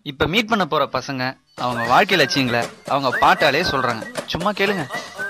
இப்ப மீட் பண்ண போற பசங்க அவங்க வாழ்க்கை லட்சியங்களை அவங்க பாட்டாலே சொல்றாங்க சும்மா கேளுங்க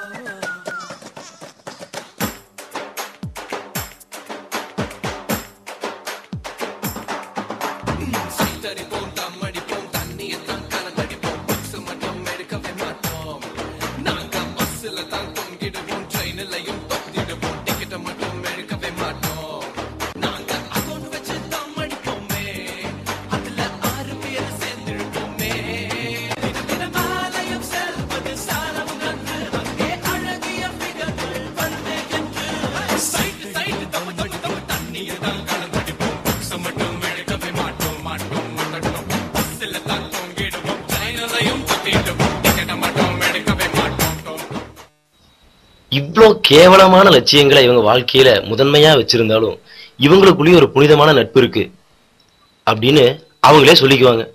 இவ்ளோ கேவலமான லட்சியங்களை இவங்க வாழ்க்கையில முதன்மையா வச்சிருந்தாலும் இவங்களுக்குள்ளேயும் ஒரு புனிதமான நட்பு இருக்கு அப்படின்னு அவங்களே சொல்லிக்குவாங்க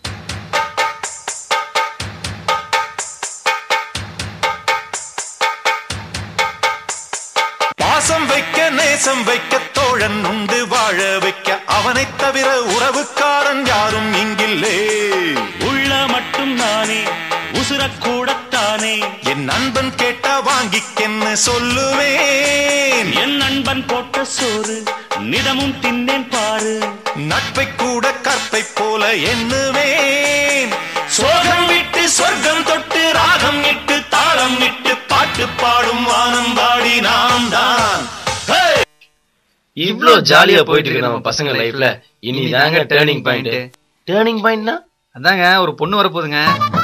பாசம் வைக்க நேசம் வைக்க தோழன் உண்டு வாழ வைக்க அவனைத் தவிர உறவுக்காரன் யாரும் இங்கில்லே உள்ள மட்டும் நானே உசுரக்கூடத்தானே என் நண்பன் கேட்டா வாங்கிக்கென்னு சொல்லுவேன் என் நண்பன் போட்ட சோறு நிதமும் தின்னேன் பாரு நட்பை கூட கற்பை போல எண்ணுவேன் சோகம் விட்டு சொர்க்கம் தொட்டு ராகம் இட்டு தாளம் இட்டு பாட்டு பாடும் வானம் பாடி நாம் தான் இவ்ளோ ஜாலியா போயிட்டு இருக்கு நம்ம பசங்க லைஃப்ல இனி தாங்க டேர்னிங் பாயிண்ட் டேர்னிங் பாயிண்ட்னா அதாங்க ஒரு பொண்ணு வரப்போகுதுங்க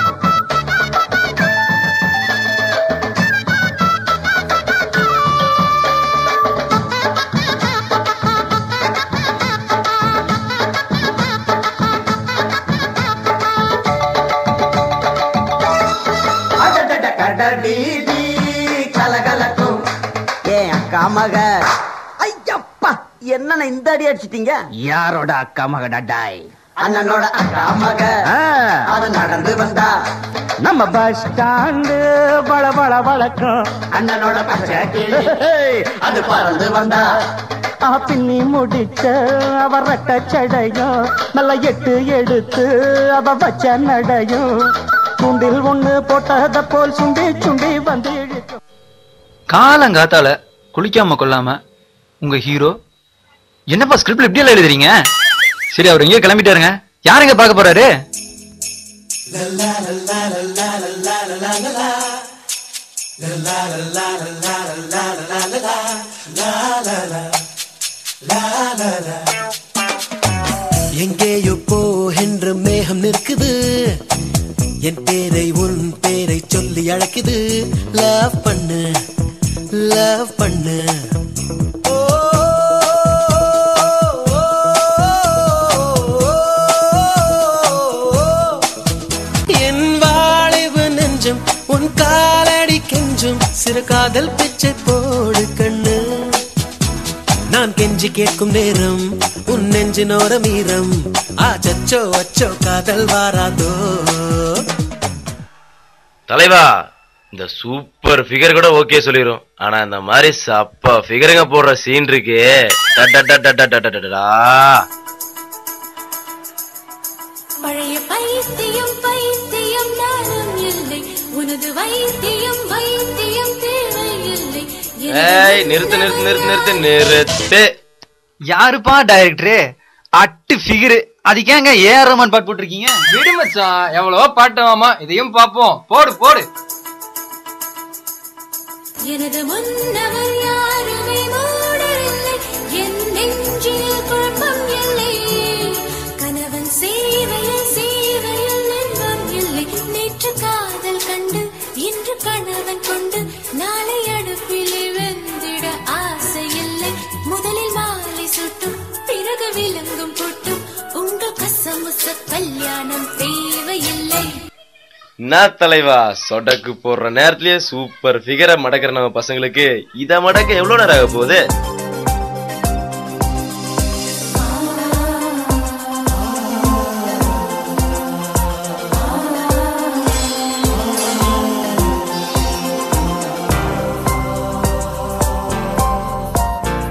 அடடட கடடீடி கலகலக்கும் ஏன் அக்கா மக ஐயப்பா என்னண்ணா இந்த அடி அடிச்சிட்டீங்க யாரோட அக்கா மகடா டாய் அண்ணனோட அக்கா மக அது நடந்து வந்தா நம்ம பஸ் ஸ்டாண்டு வள வள வழக்கம் அண்ணனோட பச்சை கிளி அது பறந்து வந்தா ஆ பின்னி முடிச்ச அவ ரெட்ட சடையும் நல்ல எட்டு எடுத்து அவ வச்ச நடையும் துண்டில் ஒண்ணு போட்டத போல் சுண்டி சுண்டி வந்து இழுக்கும் காலங்காத்தால குளிக்காம கொள்ளாம உங்க ஹீரோ என்னப்பா ஸ்கிரிப்ட்ல இப்படி எல்லாம் எழுதுறீங்க சரி அவர் எங்கேயோ கிளம்பிட்டாருங்க யாருங்க பார்க்க போறாரு எங்கேயோ போகின்ற மேகம் நிற்குது என் பேரை உன் பேரை சொல்லி அழைக்குது லவ் பண்ணு லவ் பண்ணு ஓ, என் வாழைவு நெஞ்சம் உன் காலடி கெஞ்சும் சிறு காதல் பிச்சை போடு கண்ணு நான் கெஞ்சி கேட்கும் நேரம் உன் நெஞ்சினோர மீரம் ஆச்சோ அச்சோ காதல் வாராதோ தலைவா இந்த சூப்பர் ஃபிகர் கூட ஓகே சொல்லிரும் ஆனா இந்த மாதிரி சப்பா ஃபிகருங்க போடுற சீன் இருக்கு டடடடடடடடடா. பழைய பைத்தியம் பைத்தியம் நானும் இல்லை உனது வைத்தியம் வைத்தியம் தேவையில்லை ஏய் நிறுத்து நிறுத்து நிறுத்து நிறுத்து நிறுத்து யாருப்பா டைரக்டரு அட்டு ஃபிகரு அதுக்கு ஏங்க ஏஆர் ரஹ்மான் பாட்டு போட்டிருக்கீங்க விடு மச்சான் எவ்வளவோ பாட்டுவாமா இதையும் பாப்போம் போடு போடு எனது முன்னவர் யாருமே மூடவில்லை என் நெஞ்சில் குழப்பம் இல்லை கணவன் சேவையில் சேவையில் இன்பம் இல்லை நேற்று காதல் கண்டு இன்று கணவன் கொண்டு நாளை அடுப்பிலே வெந்திட ஆசை இல்லை முதலில் மாலை சுட்டும் பிறகு விலங்கும் பொட்டும் உங்கள் கசமுச கல்யாணம் தேவையில்லை என்ன தலைவா சொடக்கு போடுற நேரத்திலேயே சூப்பர் ஃபிகரை மடக்கிற நம்ம பசங்களுக்கு இத மடக்க எவ்வளவு நேரம் ஆக போகுது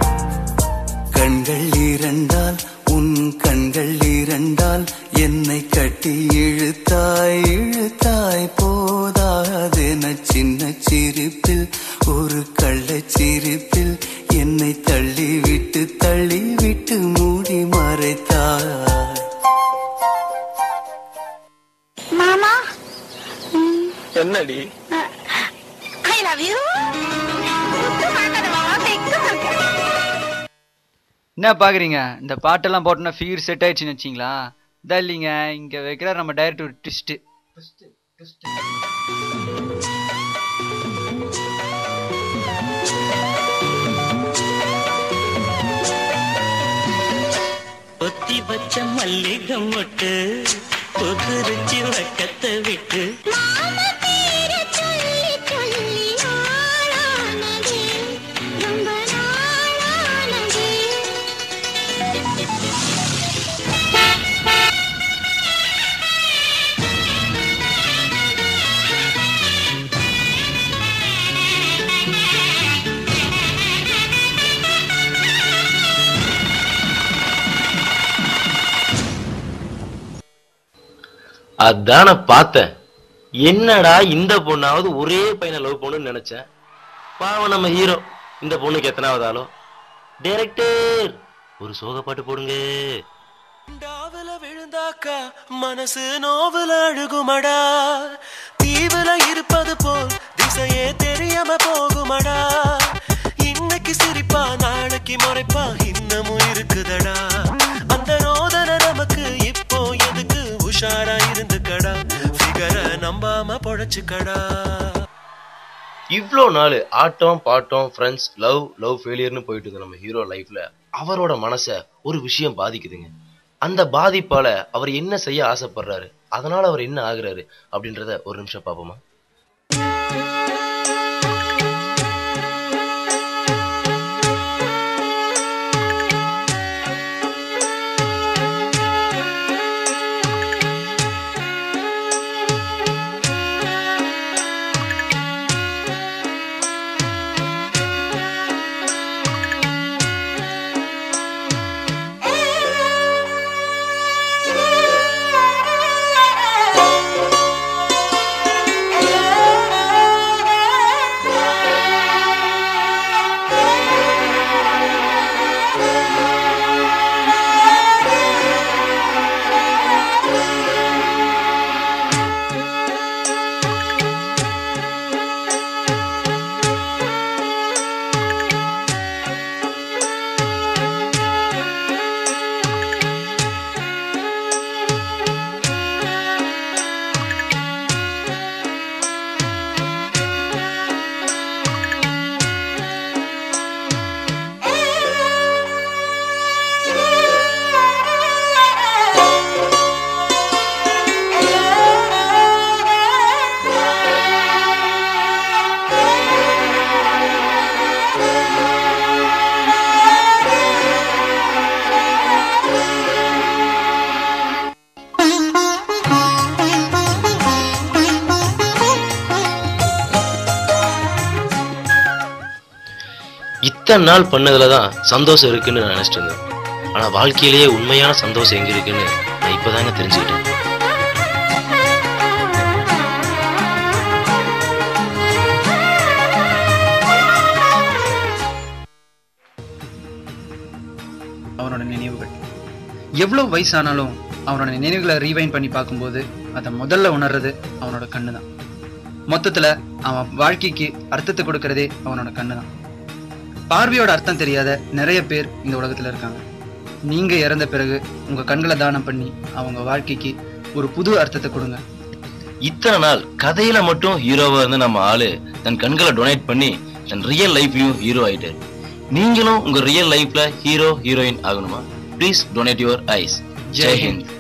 கண்கள் இரண்டால் உன் கண்கள் இரண்டால் என்னை கட்டி இழுத்தாய் இழுத்தாய் போதாதென சின்ன சிரிப்பில் ஒரு கள்ளச் சிரிப்பில் என்னை தள்ளிவிட்டு தள்ளிவிட்டு மூடி மறைத்தாய் மாமா என்னடி ஐ லவ் யூ என்ன பாக்குறீங்க இந்த பாட்டெல்லாம் போட்டோன்னா ஃபீர் செட் ஆயிடுச்சுன்னு வச்சிங்களா இதான் இல்லைங்க இங்க வைக்கிறார் நம்ம டைரக்டர் ஒரு ட்விஸ்ட் ஒத்தி வச்ச மல்லிகை மொட்டு புதுரிச்சு வக்கத்தை விட்டு அதான் நான் பார்த்தேன் என்னடா இந்த பொண்ணாவது ஒரே பையனை லவ் பண்ணுன்னு நினைச்சேன் பாவம் நம்ம ஹீரோ இந்த பொண்ணுக்கு எத்தனாவது ஆளோ டைரக்டர் ஒரு சோக பாட்டு போடுங்க டாவுல விழுந்தாக்கா மனசு நோவுல அழுகுமடா தீவுல இருப்பது போல் திசையே தெரியாம போகுமடா இன்னைக்கு சிரிப்பா நாளைக்கு முறைப்பா இன்னமும் இருக்குதடா அந்த ரோதனை நமக்கு இப்போ எதுக்கு உஷாரா இருந்துக்கடா ஃபிகரை நம்பாம பொழைச்சுக்கடா இவ்வளோ நாள் ஆட்டம் பாட்டம் ஃப்ரெண்ட்ஸ் லவ் லவ் ஃபெயிலியர்னு போயிட்டு இருந்த நம்ம ஹீரோ லைஃப்ல அவரோட மனசை ஒரு விஷயம் பாதிக்குதுங்க அந்த பாதிப்பால அவர் என்ன செய்ய ஆசைப்படுறாரு அதனால அவர் என்ன ஆகுறாரு அப்படின்றத ஒரு நிமிஷம் பார்ப்போமா இத்தனை நாள் பண்ணதுல தான் சந்தோஷம் இருக்குன்னு நான் நினைச்சிட்டு இருந்தேன் ஆனா வாழ்க்கையிலேயே உண்மையான சந்தோஷம் எங்க இருக்குன்னு நான் இப்பதாங்க தெரிஞ்சுக்கிட்டேன் அவனோட நினைவுகள் எவ்வளவு வயசானாலும் அவனோட நினைவுகளை ரீவைண்ட் பண்ணி பார்க்கும்போது அதை முதல்ல உணர்றது அவனோட கண்ணு தான் மொத்தத்துல அவன் வாழ்க்கைக்கு அர்த்தத்தை கொடுக்கறதே அவனோட கண்ணு தான் பார்வையோட அர்த்தம் தெரியாத நிறைய பேர் இந்த உலகத்துல இருக்காங்க நீங்க இறந்த பிறகு உங்க கண்களை தானம் பண்ணி அவங்க வாழ்க்கைக்கு ஒரு புது அர்த்தத்தை கொடுங்க இத்தனை நாள் கதையில மட்டும் ஹீரோவா இருந்து நம்ம ஆளு தன் கண்களை டொனேட் பண்ணி தன் ரியல் லைஃப்லயும் ஹீரோ ஆயிட்டாரு நீங்களும் உங்க ரியல் லைஃப்ல ஹீரோ ஹீரோயின் ஆகணுமா please donate your eyes Jai Hind